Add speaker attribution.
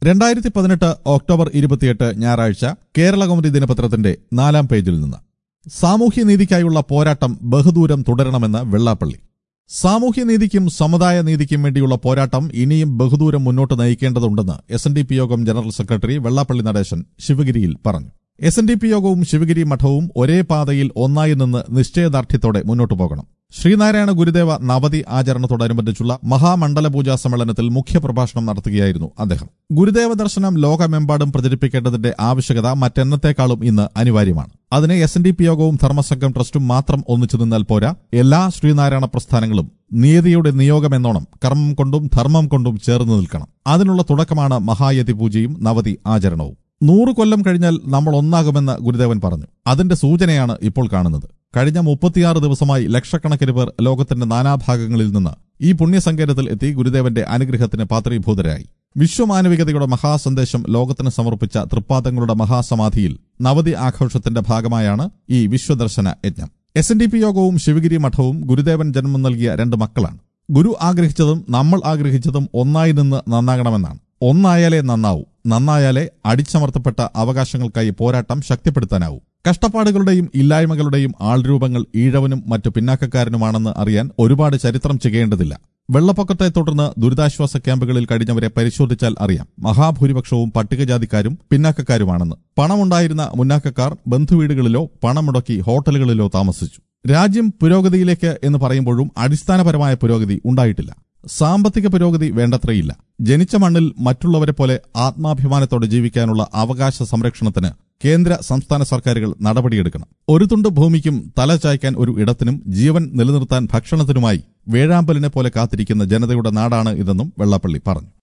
Speaker 1: രണ്ടായിരത്തി പതിനെട്ട് ഒക്ടോബർ ഇരുപത്തിയെട്ട് ഞായറാഴ്ച കേരളകൗമുദി ദിനപത്രത്തിന്റെ നാലാം പേജിൽ നിന്ന് സാമൂഹ്യനീതിക്കായുള്ള പോരാട്ടം ബഹുദൂരം തുടരണമെന്ന് വെള്ളാപ്പള്ളി സാമൂഹ്യനീതിക്കും സമുദായ നീതിക്കും വേണ്ടിയുള്ള പോരാട്ടം ഇനിയും ബഹുദൂരം മുന്നോട്ട് നയിക്കേണ്ടതുണ്ടെന്ന് എസ് എൻ ഡി പി യോഗം ജനറൽ സെക്രട്ടറി വെള്ളാപ്പള്ളി നടേശൻ ശിവഗിരിയിൽ പറഞ്ഞു എസ് എൻ ഡി പി യോഗവും ശിവഗിരി മഠവും ഒരേ പാതയിൽ ഒന്നായി നിന്ന് നിശ്ചയദാർഢ്യത്തോടെ മുന്നോട്ടു പോകണം ശ്രീനാരായണ ഗുരുദേവ നവതി ആചരണത്തോടനുബന്ധിച്ചുള്ള മഹാമണ്ഡല പൂജാ സമ്മേളനത്തിൽ മുഖ്യപ്രഭാഷണം നടത്തുകയായിരുന്നു അദ്ദേഹം ഗുരുദേവ ദർശനം ലോകമെമ്പാടും പ്രചരിപ്പിക്കേണ്ടതിന്റെ ആവശ്യകത മറ്റെന്നത്തെക്കാളും ഇന്ന് അനിവാര്യമാണ് അതിന് എസ് എൻ ഡി പി യോഗവും ധർമ്മസംഘം ട്രസ്റ്റും മാത്രം ഒന്നിച്ചു നിന്നാൽ പോരാ എല്ലാ ശ്രീനാരായണ പ്രസ്ഥാനങ്ങളും നീതിയുടെ നിയോഗമെന്നോണം കർമ്മം കൊണ്ടും ധർമ്മം കൊണ്ടും ചേർന്ന് നിൽക്കണം അതിനുള്ള തുടക്കമാണ് മഹായതി പൂജയും നവതി ആചരണവും നൂറ് കൊല്ലം കഴിഞ്ഞാൽ നമ്മൾ ഒന്നാകുമെന്ന് ഗുരുദേവൻ പറഞ്ഞു അതിന്റെ സൂചനയാണ് ഇപ്പോൾ കാണുന്നത് കഴിഞ്ഞ മുപ്പത്തിയാറ് ദിവസമായി ലക്ഷക്കണക്കിന് പേർ ലോകത്തിന്റെ നാനാഭാഗങ്ങളിൽ നിന്ന് ഈ പുണ്യസങ്കേതത്തിൽ എത്തി ഗുരുദേവന്റെ അനുഗ്രഹത്തിന് പാത്രീഭൂതരായി വിശ്വമാനവികതയുടെ മഹാസന്ദേശം ലോകത്തിന് സമർപ്പിച്ച തൃപ്പാദങ്ങളുടെ മഹാസമാധിയിൽ നവതി ആഘോഷത്തിന്റെ ഭാഗമായാണ് ഈ വിശ്വദർശന യജ്ഞം എസ് എൻ ഡി പി യോഗവും ശിവഗിരി മഠവും ഗുരുദേവൻ ജന്മം നൽകിയ രണ്ട് മക്കളാണ് ഗുരു ആഗ്രഹിച്ചതും നമ്മൾ ആഗ്രഹിച്ചതും ഒന്നായി നിന്ന് നന്നാകണമെന്നാണ് ഒന്നായാലേ നന്നാവൂ നന്നായാലേ അടിച്ചമർത്തപ്പെട്ട അവകാശങ്ങൾക്കായി പോരാട്ടം ശക്തിപ്പെടുത്താനാവൂ കഷ്ടപ്പാടുകളുടെയും ഇല്ലായ്മകളുടെയും ആൾരൂപങ്ങൾ ഈഴവനും മറ്റു പിന്നാക്കക്കാരനുമാണെന്ന് അറിയാൻ ഒരുപാട് ചരിത്രം ചെയ്യേണ്ടതില്ല വെള്ളപ്പൊക്കത്തെ തുടർന്ന് ദുരിതാശ്വാസ ക്യാമ്പുകളിൽ കഴിഞ്ഞവരെ പരിശോധിച്ചാൽ അറിയാം മഹാഭൂരിപക്ഷവും പട്ടികജാതിക്കാരും പിന്നാക്കക്കാരുമാണെന്ന് പണമുണ്ടായിരുന്ന മുന്നാക്കക്കാർ ബന്ധുവീടുകളിലോ പണം മുടക്കി ഹോട്ടലുകളിലോ താമസിച്ചു രാജ്യം പുരോഗതിയിലേക്ക് എന്ന് പറയുമ്പോഴും അടിസ്ഥാനപരമായ പുരോഗതി ഉണ്ടായിട്ടില്ല സാമ്പത്തിക പുരോഗതി വേണ്ടത്രയില്ല ജനിച്ച മണ്ണിൽ മറ്റുള്ളവരെ പോലെ ആത്മാഭിമാനത്തോടെ ജീവിക്കാനുള്ള അവകാശ സംരക്ഷണത്തിന് കേന്ദ്ര സംസ്ഥാന സർക്കാരുകൾ നടപടിയെടുക്കണം ഒരു തുണ്ട് ഭൂമിക്കും തല ചായ്ക്കാൻ ഒരു ഇടത്തിനും ജീവൻ നിലനിർത്താൻ ഭക്ഷണത്തിനുമായി വേഴാമ്പലിനെ പോലെ കാത്തിരിക്കുന്ന ജനതയുടെ നാടാണ് ഇതെന്നും വെള്ളാപ്പള്ളി പറഞ്ഞു